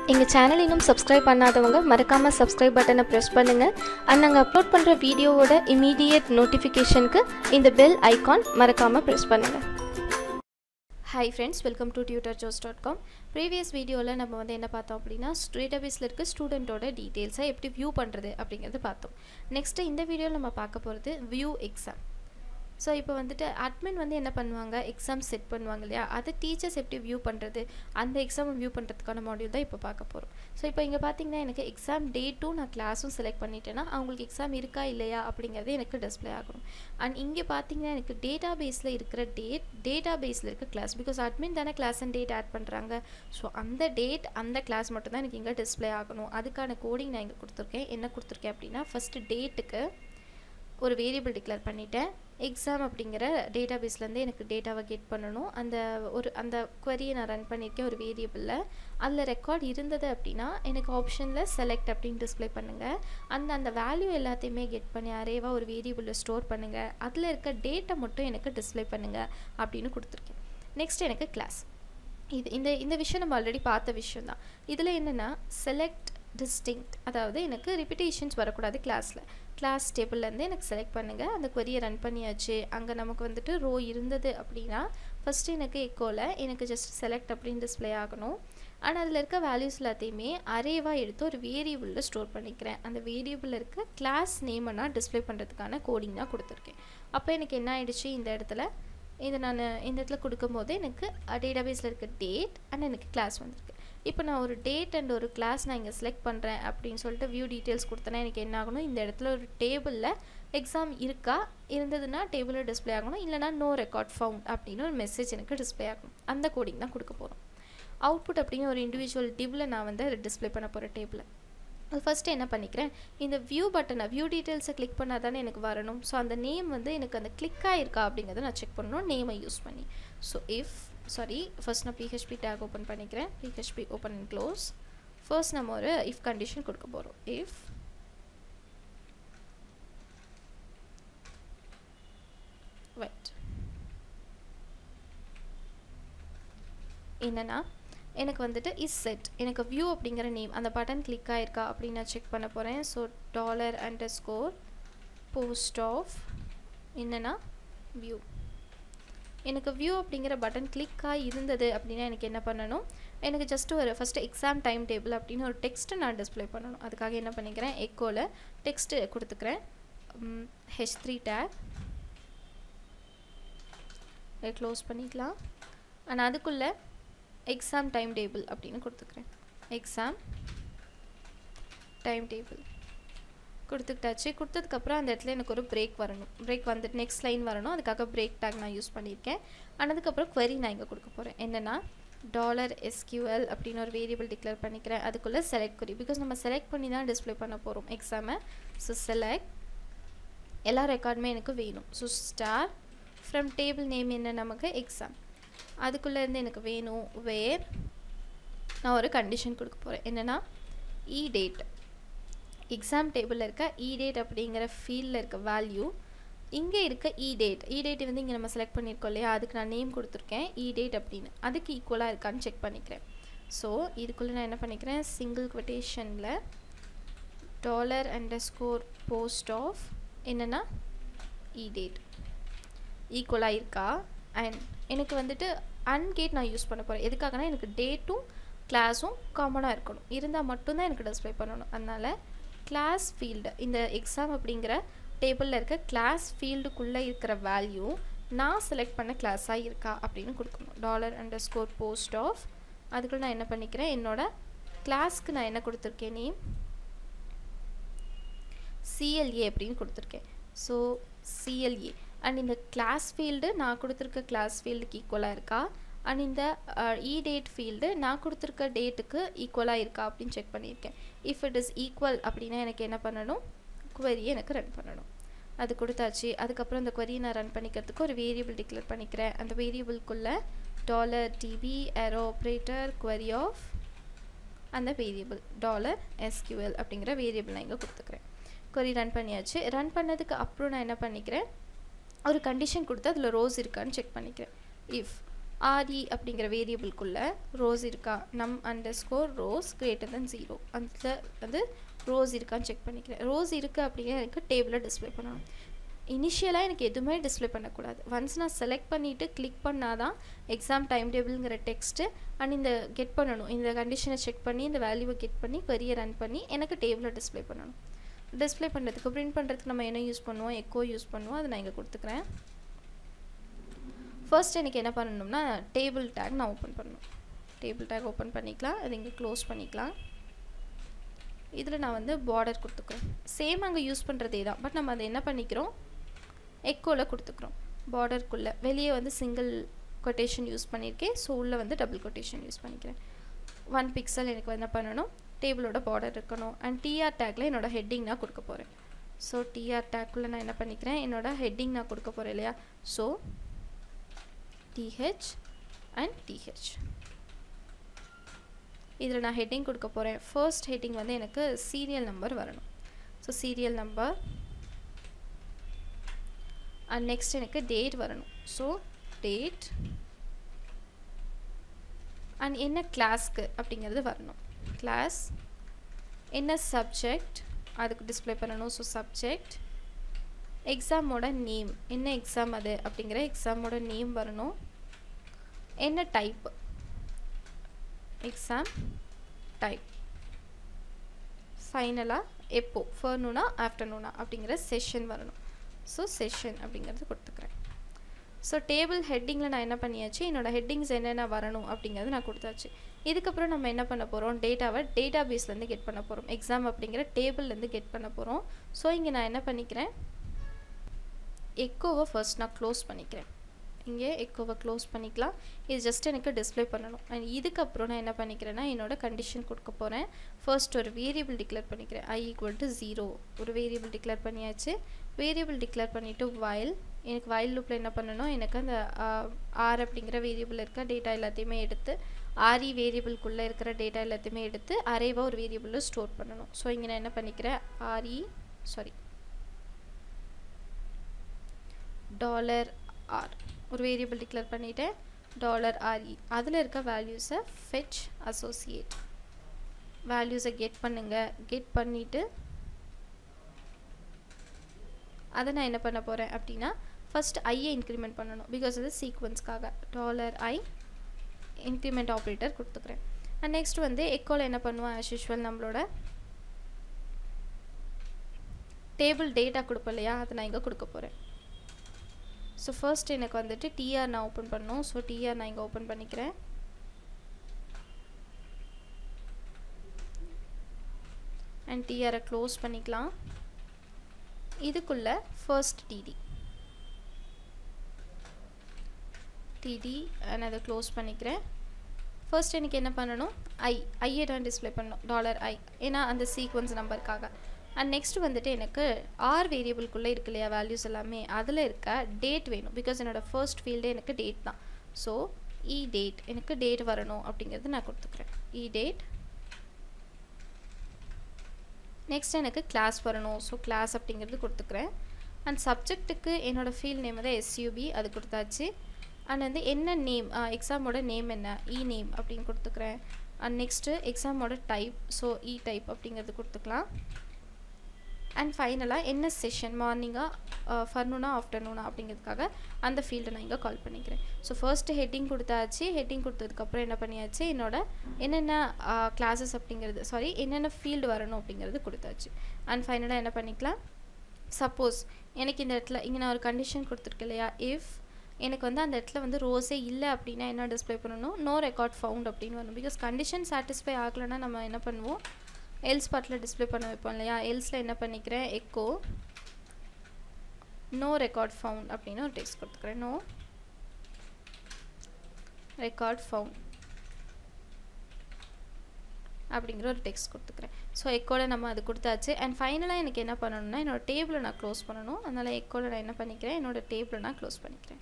எங்கள் சேனல் இன்னும் சப்ஸ்கிரைப் பண்ணாதவங்க மறக்காமல் சப்ஸ்கிரைப் பட்டனை ப்ரெஸ் பண்ணுங்கள் அண்ட் நாங்கள் அப்லோட் பண்ணுற வீடியோவோட இமீடியட் நோட்டிஃபிகேஷனுக்கு இந்த பெல் ஐகான் மறக்காமல் ப்ரெஸ் பண்ணுங்கள் hi friends welcome to tutor Joes dot com previous வீடியோவில் நம்ம வந்து என்ன பார்த்தோம் அப்படின்னா டேட்டாபேஸில் இருக்க ஸ்டூடெண்ட்டோட டீட்டெயில்ஸை எப்படி வியூ பண்ணுறது அப்படிங்கிறது பார்த்தோம் நெக்ஸ்ட்டு இந்த வீடியோவில் நம்ம பார்க்க போகிறது வியூ எக்ஸாம் ஸோ இப்போ வந்துட்டு அட்மின் வந்து என்ன பண்ணுவாங்க எக்ஸாம் செட் பண்ணுவாங்க இல்லையா அதை டீச்சர்ஸ் எப்படி வியூ பண்ணுறது அந்த எக்ஸாம் வியூ பண்ணுறதுக்கான மாடியூல் தான் இப்போ பார்க்க போகிறோம் ஸோ இப்போ இங்கே பார்த்தீங்கன்னா எனக்கு எக்ஸாம் டேட்டும் நான் கிளாஸும் செலக்ட் பண்ணிட்டேன்னா அவங்களுக்கு எக்ஸாம் இருக்கா இல்லையா அப்படிங்கிறது எனக்கு டிஸ்பிளே ஆகணும் அண்ட் இங்கே பார்த்தீங்கன்னா எனக்கு டேட்டா பேஸில் இருக்கிற டேட் டேட்டா பேஸில் இருக்க கிளாஸ் பிகாஸ் அட்மின் தானே கிளாஸ் அண்ட் டேட் ஆட் பண்ணுறாங்க ஸோ அந்த டேட் அந்த கிளாஸ் மட்டும் தான் எனக்கு இங்கே டிஸ்பிளே ஆகணும் அதுக்கான கோடிங் நான் இங்கே கொடுத்துருக்கேன் என்ன கொடுத்துருக்கேன் அப்படின்னா ஃபஸ்ட்டு டேட்டுக்கு ஒரு வேரியபிள் டிக்ளேர் பண்ணிட்டேன் எக்ஸாம் அப்படிங்கிற டேட்டா பேஸ்லேருந்து எனக்கு டேட்டாவை கெட் பண்ணணும் அந்த ஒரு அந்த குவரியை நான் ரன் பண்ணியிருக்கேன் ஒரு வேரியபிளில் அதில் ரெக்கார்ட் இருந்தது அப்படின்னா எனக்கு ஆப்ஷனில் செலக்ட் அப்படின்னு டிஸ்பிளே பண்ணுங்கள் அந்த அந்த வேல்யூ எல்லாத்தையுமே கெட் பண்ணி அரேவாக ஒரு வேரியபிளில் ஸ்டோர் பண்ணுங்கள் அதில் இருக்க டேட்டை மட்டும் எனக்கு டிஸ்பிளே பண்ணுங்கள் அப்படின்னு கொடுத்துருக்கேன் நெக்ஸ்ட் எனக்கு கிளாஸ் இது இந்த இந்த விஷயம் நம்ம ஆல்ரெடி பார்த்த விஷயம் தான் இதில் என்னென்னா செலக்ட் டிஸ்டிங்க்ட் அதாவது எனக்கு ரிப்பிட்டேஷன்ஸ் வரக்கூடாது கிளாஸில் கிளாஸ் டேபிள்லேருந்து எனக்கு செலக்ட் பண்ணுங்கள் அந்த கொரியை ரன் பண்ணியாச்சு அங்கே நமக்கு வந்துட்டு ரோ இருந்தது அப்படின்னா ஃபஸ்ட்டு எனக்கு எக்கோவில் எனக்கு ஜஸ்ட் செலக்ட் அப்படின்னு டிஸ்பிளே ஆகணும் ஆனால் அதில் இருக்க வேல்யூஸ் எல்லாத்தையுமே அரேவாக எடுத்து ஒரு வேரியபிளில் ஸ்டோர் பண்ணிக்கிறேன் அந்த வேரியபிளில் இருக்க கிளாஸ் நேமை நான் டிஸ்பிளே பண்ணுறதுக்கான கோடிங் தான் கொடுத்துருக்கேன் அப்போ எனக்கு என்ன ஆயிடுச்சு இந்த இடத்துல இதை நான் இந்த இடத்துல கொடுக்கும்போது எனக்கு டேட்டாபேஸில் இருக்க டேட் அண்ட் எனக்கு கிளாஸ் வந்திருக்கு இப்போ நான் ஒரு டேட் அண்ட் ஒரு கிளாஸ் நான் இங்கே செலக்ட் பண்ணுறேன் அப்படின்னு சொல்லிட்டு வியூ டீட்டெயில்ஸ் கொடுத்தேன்னா எனக்கு என்ன ஆகணும் இந்த இடத்துல ஒரு டேபிளில் எக்ஸாம் இருக்கா இருந்ததுன்னா டேபிளில் டிஸ்பிளே ஆகணும் இல்லைனா நோ ரெக்கார்ட் ஃபவுண்ட் அப்படின்னு ஒரு மெசேஜ் எனக்கு டிஸ்பிளே ஆகணும் அந்த கோடிங் தான் கொடுக்க போகிறோம் அவுட்புட் அப்படிங்கிற ஒரு இண்டிவிஜுவல் டிப்பில் நான் வந்து டிஸ்பிளே பண்ண போகிறேன் டேபிளில் அது ஃபஸ்ட்டு என்ன பண்ணிக்கிறேன் இந்த வியூ பட்டனை வியூ டீட்டெயில்ஸை கிளிக் பண்ணால் தானே எனக்கு வரணும் ஸோ அந்த நேம் வந்து எனக்கு அந்த கிளிக் ஆகிருக்கா அப்படிங்கிறத நான் செக் பண்ணணும் நேமை யூஸ் பண்ணி ஸோ இஃப் சாரி ஃபர்ஸ்ட் நான் பிஹெச்பி டேக் ஓப்பன் பண்ணிக்கிறேன் PHP open and close first நம்ம ஒரு இஃப் கண்டிஷன் கொடுக்க போகிறோம் இஃப் வெயிட் என்னென்னா எனக்கு வந்துட்டு இஸ் செட் எனக்கு வியூ அப்படிங்கிற நேம் அந்த பட்டன் கிளிக் ஆகிருக்கா அப்படின்னு நான் செக் பண்ண போகிறேன் so dollar underscore post of என்னென்னா வியூ எனக்கு வியூ அப்படிங்கிற பட்டன் கிளிக்காக இருந்தது அப்படின்னா எனக்கு என்ன பண்ணணும் எனக்கு ஜஸ்ட்டு ஒரு ஃபஸ்ட்டு எக்ஸாம் டைம் டேபிள் அப்படின்னு ஒரு டெக்ஸ்ட்டு நான் டிஸ்பிளே பண்ணணும் அதுக்காக என்ன பண்ணிக்கிறேன் எக்கோவில் டெக்ஸ்ட்டு கொடுத்துக்கிறேன் ஹெச் த்ரீ டேக் க்ளோஸ் பண்ணிக்கலாம் அண்ட் அதுக்குள்ளே எக்ஸாம் டைம் டேபிள் அப்படின்னு கொடுத்துக்கிறேன் எக்ஸாம் டைம் டேபிள் கொடுத்துக்கிட்டாச்சு கொடுத்ததுக்கப்புறம் அந்த இடத்துல எனக்கு ஒரு பிரேக் வரணும் பிரேக் வந்துட்டு நெக்ஸ்ட் லைன் வரணும் அதுக்காக பிரேக் டேக் நான் யூஸ் பண்ணியிருக்கேன் ஆனதுக்கப்புறம் query நான் இங்கே கொடுக்க போகிறேன் என்னென்னா டாலர் எஸ்கியூஎல் அப்படின்னு ஒரு வேரியபிள் டிக்ளேர் பண்ணிக்கிறேன் அதுக்குள்ளே செலக்ட் query பிகாஸ் நம்ம செலக்ட் பண்ணி தான் டிஸ்பிளே பண்ண போகிறோம் எக்ஸாமை ஸோ செலக்ட் எல்லா ரெக்கார்டுமே எனக்கு வேணும் so star from table name என்ன நமக்கு எக்ஸாம் அதுக்குள்ளேருந்து எனக்கு வேணும் வேர் நான் ஒரு கண்டிஷன் கொடுக்க போகிறேன் என்னென்னா இ டேட் எக்ஸாம் டேபிளில் இருக்க இ டேட் அப்படிங்கிற ஃபீல்டில் இருக்க வேல்யூ இங்கே இருக்க இ டேட் இ டேட் வந்து இங்கே நம்ம செலக்ட் பண்ணியிருக்கோம் இல்லையா அதுக்கு நான் நேம் கொடுத்துருக்கேன் இ டேட் அப்படின்னு அதுக்கு ஈக்குவலாக இருக்கான்னு செக் பண்ணிக்கிறேன் ஸோ இதுக்குள்ளே நான் என்ன பண்ணிக்கிறேன் சிங்கிள் கொட்டேஷனில் dollar underscore post of என்னென்னா இ டேட் ஈக்குவலாக இருக்கா அண்ட் எனக்கு வந்துட்டு அன்கேட் நான் யூஸ் பண்ண போகிறேன் எதுக்காகனா எனக்கு டேட்டும் கிளாஸும் காமனாக இருக்கணும் இருந்தால் மட்டும்தான் எனக்கு டிஸ்பிளே பண்ணணும் அதனால் கிளாஸ் ஃபீல்டு இந்த எக்ஸாம் அப்படிங்கிற டேபிளில் இருக்க கிளாஸ் ஃபீல்டுக்குள்ளே இருக்கிற வேல்யூ நான் செலக்ட் பண்ண கிளாஸாக இருக்கா அப்படின்னு கொடுக்கணும் dollar underscore post of அதுக்குள்ள நான் என்ன பண்ணிக்கிறேன் என்னோட கிளாஸ்க்கு நான் என்ன கொடுத்துருக்கேன் நேம் சிஎல்ஏ அப்படின்னு கொடுத்துருக்கேன் ஸோ சிஎல்ஏ அண்ட் இந்த கிளாஸ் ஃபீல்டு நான் கொடுத்துருக்க கிளாஸ் ஃபீல்டுக்கு ஈக்குவலாக இருக்கா அண்ட் இந்த இ டேட் ஃபீல்டு நான் கொடுத்துருக்க டேட்டுக்கு ஈக்குவலாக இருக்கா அப்படின்னு செக் பண்ணியிருக்கேன் இஃப் இட் இஸ் ஈக்குவல் அப்படின்னா எனக்கு என்ன பண்ணணும் குவரியை எனக்கு ரன் பண்ணணும் அது கொடுத்தாச்சு அதுக்கப்புறம் இந்த குவரியை நான் ரன் பண்ணிக்கிறதுக்கு ஒரு வேரியபிள் டிக்ளேர் பண்ணிக்கிறேன் அந்த வேரியபிள்குள்ளே dollar DB arrow operator query of அந்த வேரியபிள் டாலர் எஸ்கியூஎல் அப்படிங்கிற வேரியபிள் நான் இங்கே கொடுத்துக்கிறேன் கொரி ரன் பண்ணியாச்சு ரன் பண்ணதுக்கு அப்புறம் நான் என்ன பண்ணிக்கிறேன் ஒரு கண்டிஷன் கொடுத்து அதில் ரோஸ் இருக்கான்னு செக் பண்ணிக்கிறேன் இஃப் ஆர்இ அப்படிங்கிற வேரியபிள்குள்ளே ரோஸ் இருக்கா num underscore rows greater than zero அந்த வந்து ரோஸ் இருக்கான்னு செக் பண்ணிக்கிறேன் ரோஸ் இருக்குது அப்படிங்கிற எனக்கு டேபிளில் டிஸ்பிளே பண்ணணும் இனிஷியலாக எனக்கு எதுவுமே டிஸ்பிளே பண்ணக்கூடாது ஒன்ஸ் நான் செலக்ட் பண்ணிவிட்டு கிளிக் பண்ணால் தான் எக்ஸாம் டைம் டேபிள்ங்கிற டெக்ஸ்ட்டு அண்ட் இந்த கெட் பண்ணணும் இந்த கண்டிஷனை செக் பண்ணி இந்த வேல்யூவை கெட் பண்ணி கொரியை ரன் பண்ணி எனக்கு டேபிளில் டிஸ்பிளே பண்ணணும் டிஸ்பிளே பண்ணுறதுக்கு பிரிண்ட் பண்ணுறதுக்கு நம்ம என்ன யூஸ் பண்ணுவோம் எக்கோ யூஸ் பண்ணுவோம் அதை நான் இங்கே கொடுத்துக்கிறேன் ஃபர்ஸ்ட் எனக்கு என்ன பண்ணணும்னா டேபிள் டேக் நான் ஓப்பன் பண்ணணும் டேபிள் டேக் ஓப்பன் பண்ணிக்கலாம் அது இங்கே க்ளோஸ் பண்ணிக்கலாம் இதில் நான் வந்து பார்டர் கொடுத்துக்கிறேன் சேம் அங்கே யூஸ் பண்ணுறதே தான் பட் நம்ம அதை என்ன பண்ணிக்கிறோம் எக்கோவில் கொடுத்துக்கிறோம் பார்டருக்குள்ளே வெளியே வந்து சிங்கிள் கொட்டேஷன் யூஸ் பண்ணியிருக்கேன் ஸோ உள்ளே வந்து டபுள் கொட்டேஷன் யூஸ் பண்ணிக்கிறேன் ஒன் பிக்சல் எனக்கு என்ன பண்ணணும் டேபிளோட பார்டர் இருக்கணும் அண்ட் டிஆர் டேக்கில் என்னோட ஹெட்டிங் நான் கொடுக்க போகிறேன் ஸோ டிஆர் டேக்குள்ளே நான் என்ன பண்ணிக்கிறேன் என்னோட ஹெட்டிங் நான் கொடுக்க போகிறேன் இல்லையா ஸோ டிஹெச் அண்ட் டிஹெச் இதில் நான் ஹெட்டிங் கொடுக்க போகிறேன் ஃபர்ஸ்ட் ஹெட்டிங் வந்து எனக்கு சீரியல் நம்பர் வரணும் so serial number and next எனக்கு டேட் வரணும் ஸோ டேட் அண்ட் என்ன கிளாஸ்க்கு அப்படிங்கிறது வரணும் கிளாஸ் என்ன சப்ஜெக்ட் அதுக்கு டிஸ்பிளே பண்ணணும் ஸோ சப்ஜெக்ட் எக்ஸாமோட நேம் என்ன எக்ஸாம் அது அப்படிங்கிற எக்ஸாமோட நேம் வரணும் என்ன டைப் எக்ஸாம் டைப் ஃபைனலாக எப்போ ஃபர்னூனா ஆஃப்டர்நூனா அப்படிங்கிற செஷன் வரணும் ஸோ செஷன் அப்படிங்கிறது கொடுத்துக்கிறேன் ஸோ டேபிள் ஹெட்டிங்கில் நான் என்ன பண்ணியாச்சு என்னோடய ஹெட்டிங்ஸ் என்னென்ன வரணும் அப்படிங்கிறது நான் கொடுத்தாச்சு இதுக்கப்புறம் நம்ம என்ன பண்ண போகிறோம் டேட்டாவை டேட்டா பேஸ்லேருந்து கெட் பண்ண போகிறோம் எக்ஸாம் அப்படிங்கிற டேபிள்லேருந்து கெட் பண்ண போகிறோம் ஸோ இங்கே நான் என்ன பண்ணிக்கிறேன் எக்கோவை ஃபர்ஸ்ட் நான் க்ளோஸ் பண்ணிக்கிறேன் இங்கே எக்கோவை க்ளோஸ் பண்ணிக்கலாம் இது ஜஸ்ட் எனக்கு டிஸ்பிளே பண்ணணும் அண்ட் இதுக்கப்புறம் நான் என்ன பண்ணிக்கிறேன்னா என்னோட கண்டிஷன் கொடுக்க போகிறேன் ஃபர்ஸ்ட் ஒரு வேரியபிள் டிக்ளேர் பண்ணிக்கிறேன் ஐ ஈக்குவல் டு ஜீரோ ஒரு வேரியபிள் டிக்ளேர் பண்ணியாச்சு வேரியபிள் டிக்ளேர் பண்ணிவிட்டு வயல் எனக்கு வயல் லூப்பில் என்ன பண்ணணும் எனக்கு அந்த ஆர் அப்படிங்கிற வேரியபிள் இருக்க டேட்டா எல்லாத்தையுமே எடுத்து ஆர்இ வேரியபிள்குள்ளே இருக்கிற டேட்டா எல்லாத்தையுமே எடுத்து அரேவாக ஒரு வேரியபிளில் ஸ்டோர் பண்ணணும் ஸோ இங்கே நான் என்ன பண்ணிக்கிறேன் ஆர்இ சாரி டாலர் ஆர் ஒரு வேரியபிள் டிக்ளேர் பண்ணிவிட்டேன் டாலர் ஆர்இ அதில் இருக்க வேல்யூஸை ஃபெச் அசோசியேட் வேல்யூஸை கெட் பண்ணுங்கள் கெட் பண்ணிவிட்டு அதை நான் என்ன பண்ண போகிறேன் அப்படின்னா ஃபஸ்ட் ஐயை இன்க்ரிமெண்ட் பண்ணணும் பிகாஸ் அது சீக்வன்ஸ்க்காக டாலர் ஐ இன்க்ரிமெண்ட் ஆப்ரேட்டர் கொடுத்துக்கிறேன் அண்ட் நெக்ஸ்ட் வந்து எக்கோவில் என்ன பண்ணுவோம் ஆஸ் யூஷுவல் நம்மளோட டேபிள் டேட்டா கொடுப்போம் இல்லையா அதை நான் இங்கே கொடுக்க போகிறேன் ஸோ ஃபர்ஸ்ட் எனக்கு வந்துட்டு டிஆர் நான் ஓப்பன் பண்ணணும் ஸோ டிஆர் நான் இங்கே ஓப்பன் பண்ணிக்கிறேன் அண்ட் டிஆரை க்ளோஸ் பண்ணிக்கலாம் இதுக்குள்ளே ஃபர்ஸ்ட் டிடி டிடி நான் அதை க்ளோஸ் பண்ணிக்கிறேன் ஃபர்ஸ்ட் எனக்கு என்ன பண்ணணும் ஐ ஐயை தான் டிஸ்பிளே பண்ணணும் டாலர் ஐ ஏன்னா அந்த சீக்வன்ஸ் நம்பருக்காக அண்ட் நெக்ஸ்ட் வந்துட்டு எனக்கு ஆர் வேரியபிள்குள்ளே இருக்கு இல்லையா வேல்யூஸ் எல்லாமே அதில் இருக்க டேட் வேணும் பிகாஸ் என்னோடய ஃபர்ஸ்ட் ஃபீல்டே எனக்கு டேட் தான் ஸோ இ டேட் எனக்கு டேட் வரணும் அப்படிங்கிறது நான் கொடுத்துக்கிறேன் இ டேட் நெக்ஸ்ட் எனக்கு கிளாஸ் வரணும் ஸோ கிளாஸ் அப்படிங்கிறது கொடுத்துக்கிறேன் அண்ட் சப்ஜெக்ட்டுக்கு என்னோடய ஃபீல்ட் நேம் தான் எஸ்யூபி அது கொடுத்தாச்சு அண்ட் வந்து என்ன நேம் எக்ஸாமோட நேம் என்ன இ நேம் அப்படின்னு கொடுத்துக்கிறேன் அண்ட் நெக்ஸ்ட்டு எக்ஸாமோட டைப் ஸோ இ டைப் அப்படிங்கிறது கொடுத்துக்கலாம் அண்ட் ஃபைனலாக என்ன செஷன் மார்னிங்காக ஃபர்னூனா ஆஃப்டர்நூனா அப்படிங்கிறதுக்காக அந்த ஃபீல்டை நான் இங்கே கால் பண்ணிக்கிறேன் ஸோ ஃபர்ஸ்ட்டு ஹெட்டிங் கொடுத்தாச்சு ஹெட்டிங் கொடுத்ததுக்கப்புறம் என்ன பண்ணியாச்சு என்னோட என்னென்ன கிளாஸஸ் அப்படிங்கிறது சாரி என்னென்ன ஃபீல்டு வரணும் அப்படிங்கிறது கொடுத்தாச்சு அண்ட் ஃபைனலாக என்ன பண்ணிக்கலாம் சப்போஸ் எனக்கு இந்த இடத்துல இங்கே நான் ஒரு கண்டிஷன் கொடுத்துருக்கேன் இல்லையா இஃப் எனக்கு வந்து அந்த இடத்துல வந்து ரோஸே இல்லை அப்படின்னா என்ன டிஸ்பிளே பண்ணணும் நோ ரெக்கார்ட் ஃபவுண்ட் அப்படின்னு வரணும் பிகாஸ் கண்டிஷன் சாட்டிஸ்ஃபை ஆகலைன்னா நம்ம என்ன பண்ணுவோம் எல்ஸ் பார்ட்டில் டிஸ்பிளே பண்ண வைப்போம் இல்லையா எல்ஸில் என்ன பண்ணிக்கிறேன் எக்கோ நோ ரெக்கார்ட் ஃபவுண்ட் அப்படின்னு ஒரு டெக்ஸ்ட் கொடுத்துக்கிறேன் நோ ரெக்கார்ட் ஃபவுண்ட் அப்படிங்கிற ஒரு டெக்ஸ்ட் கொடுத்துக்கிறேன் ஸோ எக்கோட நம்ம அது கொடுத்தாச்சு அண்ட் ஃபைனலாக எனக்கு என்ன பண்ணணும்னா என்னோடய டேபிளை நான் க்ளோஸ் பண்ணணும் அதனால் எக்கோட நான் என்ன பண்ணிக்கிறேன் என்னோடய டேபிளை நான் க்ளோஸ் பண்ணிக்கிறேன்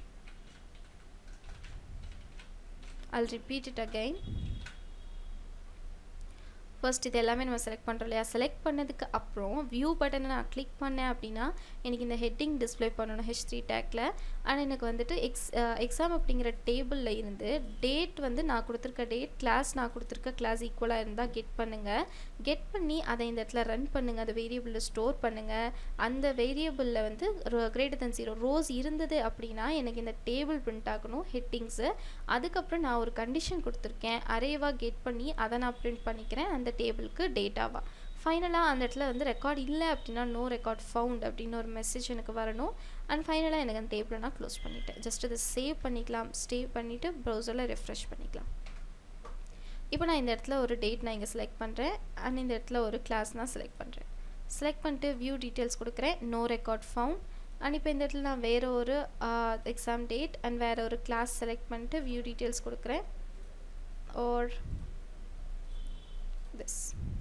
I'll repeat it again first இது எல்லாமே நம்ம செலக்ட் பண்ணுறோம் இல்லையா செலக்ட் பண்ணதுக்கு அப்புறம் வியூ பட்டனை நான் கிளிக் பண்ணேன் அப்படின்னா எனக்கு இந்த ஹெட்டிங் டிஸ்பிளே பண்ணணும் ஹெச் த்ரீ டேக்கில் ஆனால் எனக்கு வந்துட்டு எக்ஸ் எக்ஸாம் அப்படிங்கிற டேபிளில் இருந்து டேட் வந்து நான் கொடுத்துருக்க டேட் கிளாஸ் நான் கொடுத்துருக்க கிளாஸ் ஈக்குவலாக இருந்தால் கெட் பண்ணுங்கள் கெட் பண்ணி அதை இந்த இடத்துல ரன் பண்ணுங்கள் அந்த வேரியபிளில் ஸ்டோர் பண்ணுங்கள் அந்த வேரியபிளில் வந்து கிரேட்டர் தென் ஜீரோ ரோஸ் இருந்தது அப்படின்னா எனக்கு இந்த டேபிள் பிரிண்ட் ஆகணும் ஹெட்டிங்ஸு அதுக்கப்புறம் நான் ஒரு கண்டிஷன் கொடுத்துருக்கேன் அரேவாக கெட் பண்ணி அதை நான் பிரிண்ட் பண்ணிக்கிறேன் அந்த டேபிளுக்கு டேட்டாவாக ஃபைனலாக அந்த இடத்துல வந்து ரெக்கார்ட் இல்லை அப்படின்னா நோ ரெக்கார்ட் ஃபவுண்ட் அப்படின்னு ஒரு மெசேஜ் எனக்கு வரணும் அண்ட் ஃபைனலாக எனக்கு அந்த டேபிளை நான் க்ளோஸ் பண்ணிட்டேன் ஜஸ்ட் அதை சேவ் பண்ணிக்கலாம் சேவ் பண்ணிவிட்டு ப்ரௌசரில் ரெஃப்ரெஷ் பண்ணிக்கலாம் இப்போ நான் இந்த இடத்துல ஒரு டேட் நான் இங்கே செலக்ட் பண்ணுறேன் அண்ட் இந்த இடத்துல ஒரு கிளாஸ் நான் செலக்ட் பண்ணுறேன் செலக்ட் பண்ணிட்டு வியூ டீட்டெயில்ஸ் கொடுக்குறேன் நோ ரெக்கார்ட் ஃபவுண்ட் அண்ட் இப்போ இந்த இடத்துல நான் வேறு ஒரு எக்ஸாம் டேட் அண்ட் வேறு ஒரு கிளாஸ் செலக்ட் பண்ணிட்டு வியூ டீட்டெயில்ஸ் கொடுக்குறேன் or this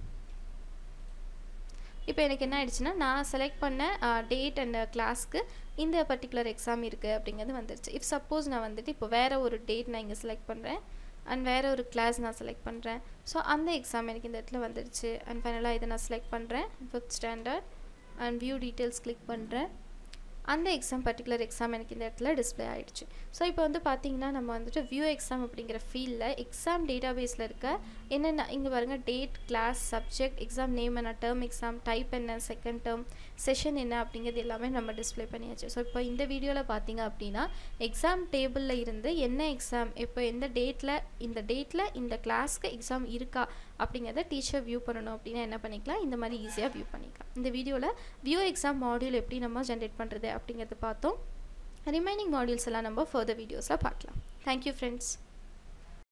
இப்போ எனக்கு என்ன ஆயிடுச்சுன்னா நான் செலக்ட் பண்ண டேட் அண்ட் கிளாஸ்க்கு இந்த பர்டிகுலர் எக்ஸாம் இருக்குது அப்படிங்கிறது வந்துருச்சு இஃப் சப்போஸ் நான் வந்துட்டு இப்போ வேறு ஒரு டேட் நான் இங்கே செலக்ட் பண்ணுறேன் அண்ட் வேறு ஒரு கிளாஸ் நான் செலக்ட் பண்ணுறேன் ஸோ அந்த எக்ஸாம் எனக்கு இந்த இடத்துல வந்துருச்சு அண்ட் ஃபைனலாக இதை நான் செலக்ட் பண்ணுறேன் fifth standard and view details click பண்ணுறேன் அந்த எக்ஸாம் பர்டிகுலர் எக்ஸாம் எனக்கு இந்த இடத்துல டிஸ்பிளே ஆகிடுச்சு ஸோ இப்போ வந்து பார்த்திங்கன்னா நம்ம வந்துட்டு வியூ எக்ஸாம் அப்படிங்கிற ஃபீல்டில் எக்ஸாம் டேட்டா பேஸில் இருக்க என்னென்ன இங்கே பாருங்கள் date class subject exam name என்ன டேர்ம் எக்ஸாம் டைப் என்ன செகண்ட் டேர்ம் செஷன் என்ன அப்படிங்கிறது எல்லாமே நம்ம டிஸ்பிளே பண்ணியாச்சு ஸோ இப்போ இந்த வீடியோவில் பார்த்தீங்க அப்படின்னா எக்ஸாம் டேபிளில் இருந்து என்ன எக்ஸாம் இப்போ எந்த டேட்டில் இந்த டேட்டில் இந்த கிளாஸ்க்கு எக்ஸாம் இருக்கா அப்படிங்கிறத டீச்சர் வியூ பண்ணணும் அப்படின்னா என்ன பண்ணிக்கலாம் இந்த மாதிரி ஈஸியாக வியூ பண்ணிக்கலாம் இந்த வீடியோவில் வியூ எக்ஸாம் மாடியூல் எப்படி நம்ம ஜென்ரேட் பண்ணுறது அப்படிங்கிறது பார்த்தோம் ரிமைனிங் மாடியூல்ஸ் எல்லாம் நம்ம ஃபர்தர் வீடியோஸில் பார்க்கலாம் தேங்க்யூ ஃப்ரெண்ட்ஸ்